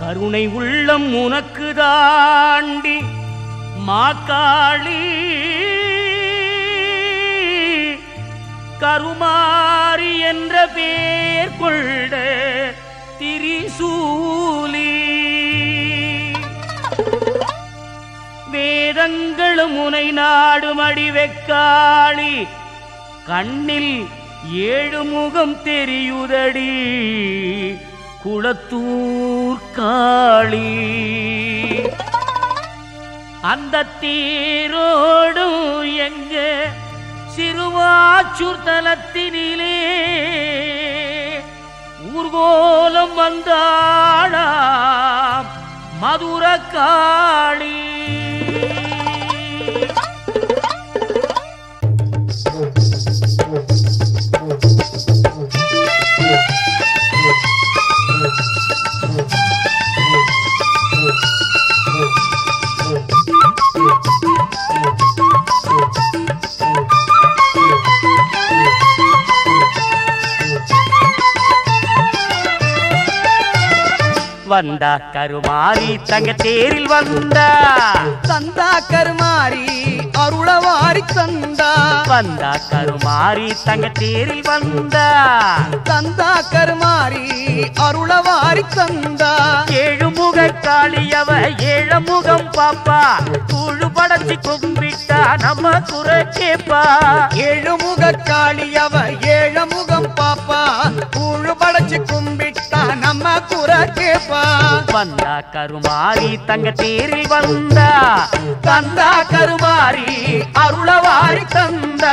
கருணை உள்ளம் உனக்கு தாண்டி மாக்காளி கருமாரி என்ற பேர் கொண்ட திரிசூலி வேதங்களும் முனை நாடும் அடிவெக்காளி கண்ணில் ஏழு முகம் தெரியுதடி குளத்தூர் காளி அந்த தீரோடும் எங்க சிறுவாச்சூர் தலத்தினிலே ஊர்கோலம் வந்தாளாம் மதுர காளி வந்தா கருமாரி தங்க தேரில் வந்தா தந்தா கருமாரி அருளவாரி தந்தா வந்தா கருமாரி தங்க தேரில் வந்தா தந்தா கருமாரி அருளவாரி தந்தா ஏழு முக காளியவ ஏழு முகம் பாப்பா கூழு படைச்சு கும்பிட்டா நம்ம குறை கேப்பா ஏழு முக காளியவ ஏழு முகம் பாப்பா கூழு படைச்சு கும்பிட்டா நம்ம குற கேப்பா வந்தா கருமாரி தங்க தேரில் வந்தா தந்தா கருமாரி அருளவாரி தந்தா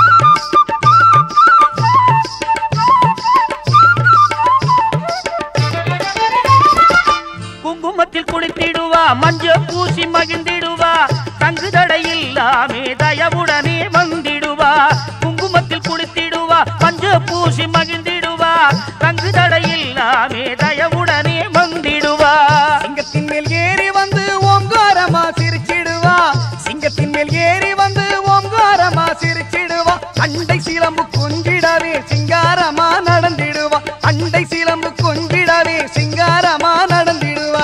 குங்குமத்தில் குளித்திடுவா மஞ்ச பூசி மகிழ்ந்திடுவா தங்கு தடையில்லாமே தயவுடனே வந்திடுவா குங்குமத்தில் குளித்திடுவா மஞ்ச பூசி மகிழ்ந்திடுவா தங்கு தடையில்லாமே தயவுடனே வந்திடுவா சிங்கத்தின் மேல் ஏறி வந்து ஓங்காரமா சிரிச்சிடுவா சிங்கத்தின் மேல் ஏறி வந்து ஓங்காரமா சிரிச்சிடுவா அண்டை சிலம்பு கொஞ்சிடவே சிங்காரமா நடந்திடுவா அண்டை சிலம்பு கொஞ்சிடவே சிங்காரமா நடந்திடுவா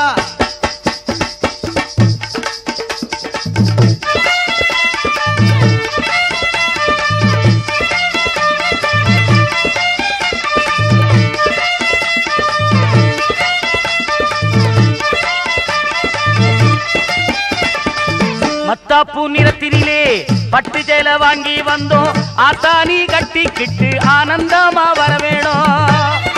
மத்தாப்பூ நிறத்தினிலே பட்டு சேலை வாங்கி வந்தோம் ஆத்தானி கட்டிக்கிட்டு ஆனந்தமா வர வேணும்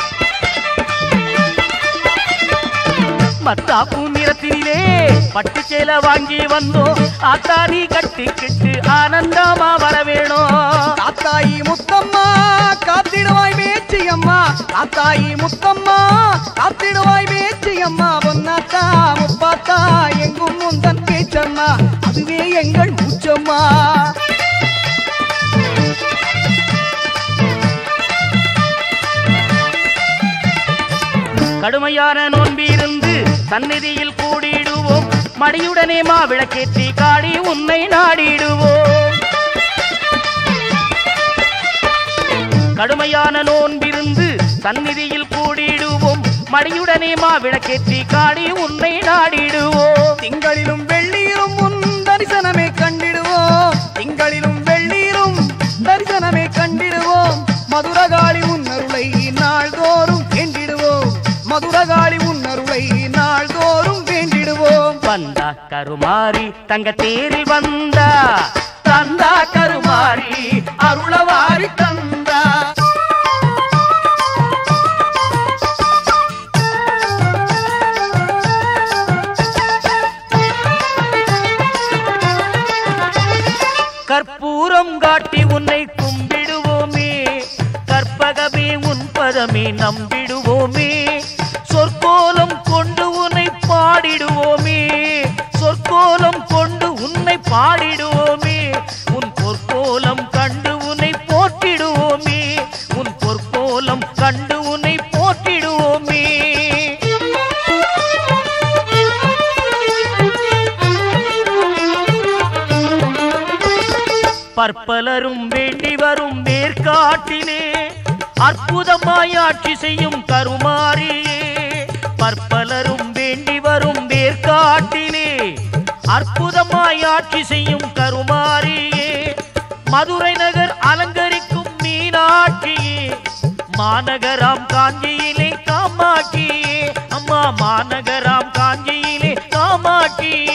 மத்தாப்பூ நிறத்தினிலே பட்டு சேலை வாங்கி வந்தோம் ஆத்தானி கட்டிக்கிட்டு ஆனந்தமா வர வேணும் தாத்தாயி முத்தம்மா காத்திடுவாய் பேச்சி அம்மா தாத்தாயி முத்தம்மா காத்திடுவாய் பேச்சி அம்மா பொன்னாத்தா முப்பாத்தா எங்கும் முந்தன் பேச்சம்மா அதுவே எங்கள் மூச்சம்மா கடுமையான நோன்பிருந்து சந்நிதியில் கூடிடுவோம் மடியுடனே மாவிளக்கேற்றி காடி உன்னை நாடிடுவோம் கடுமையான நோன்பிருந்து சந்நிதியில் கூடிடுவோம் மடியுடனே மாவிளக்கேற்றி காடி உன்னை நாடிடுவோம் திங்களிலும் வெள்ளியிலும் உன் தரிசனமே கண்டிடுவோம் திங்களிலும் வெள்ளியிலும் தரிசனமே கண்டிடுவோம் மதுரகாளி உன்னருளை நாள்தோறும் வேண்டிடுவோம் மதுரகாளி உன்னருளை நாள்தோறும் வேண்டிடுவோம் வந்தா கருமாரி தங்க தேரில் வந்தா தந்தா கருமாரி அருளவாரி தந்தா கற்பூரம் காட்டி உன்னை கும்பிடுவோமே கற்பகமே உன் பதமே நம்பிடுவோமே சொற்கோலம் கொண்டு உன்னை பாடிடுவோமே சொற்கோலம் கொண்டு உன்னை பாடிடுவோமே உன் பொற்கோலம் கண்டு உன்னை போற்றிடுவோமே உன் பொற்கோலம் கண்டு உன்னை போற்றிடுவோமே பற்பலரும் வேண்டி வரும் மேற்காட்டிலே அற்புதமாய் ஆட்சி செய்யும் கருமாரியே பற்பலரும் வேண்டி ஏற்காட்டிலே அற்புதமாய் ஆட்சி செய்யும் கருமாரியே மதுரை நகர் அலங்கரிக்கும் மீனாட்சியே மாநகராம் காஞ்சியிலே காமாட்சியே அம்மா மாநகராம் காஞ்சியிலே காமாட்சியே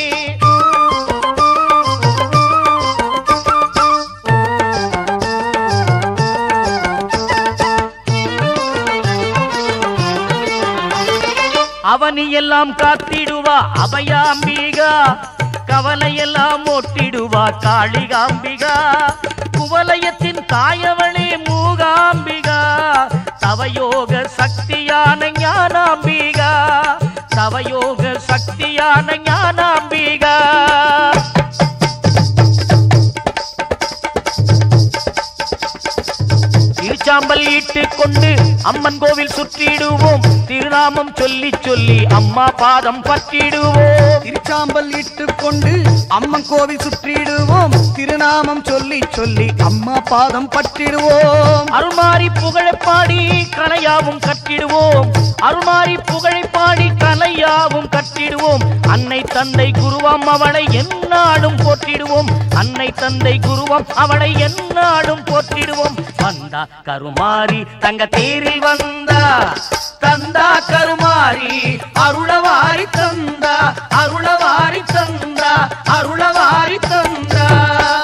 அவனியெல்லாம் காத்திடுவா அபயாம்பிகா கவலையெல்லாம் ஒட்டிடுவா காளிகாம்பிகா குவலயத்தின் தாயவளே மூகாம்பிகா தவயோக சக்தியான ஞானாம்பிகா தவயோக சக்தியான ஞானாம்பிகா திருச்சாம்பல் இட்டு கொண்டு அம்மன் கோவில் சுற்றிடுவோம் திருநாமம் சொல்லி சொல்லி அம்மா பாதம் பற்றிடுவோம் திருச்சாம்பல் இட்டுக்கொண்டு அம்மன் கோவில் சுற்றிடுவோம் திருநாமம் சொல்லி சொல்லி அம்மா பாதம் பற்றிடுவோம் அருள்மாரி புகழை பாடி கலையாவும் கட்டிடுவோம் அருள்மாரி புகழை பாடி கலையாவும் கட்டிடுவோம் அன்னை தந்தை குருவாம் அவளை எந்நாளும் போற்றிடுவோம் அன்னை தந்தை குருவாம் அவளை எந்நாளும் போற்றிடுவோம் வந்தா கருமாரி தங்க தேரில் வந்தா தந்தா கருமாரி அருளவாரி தந்தா அருளவாரி தந்தா அருளவாரி தந்தா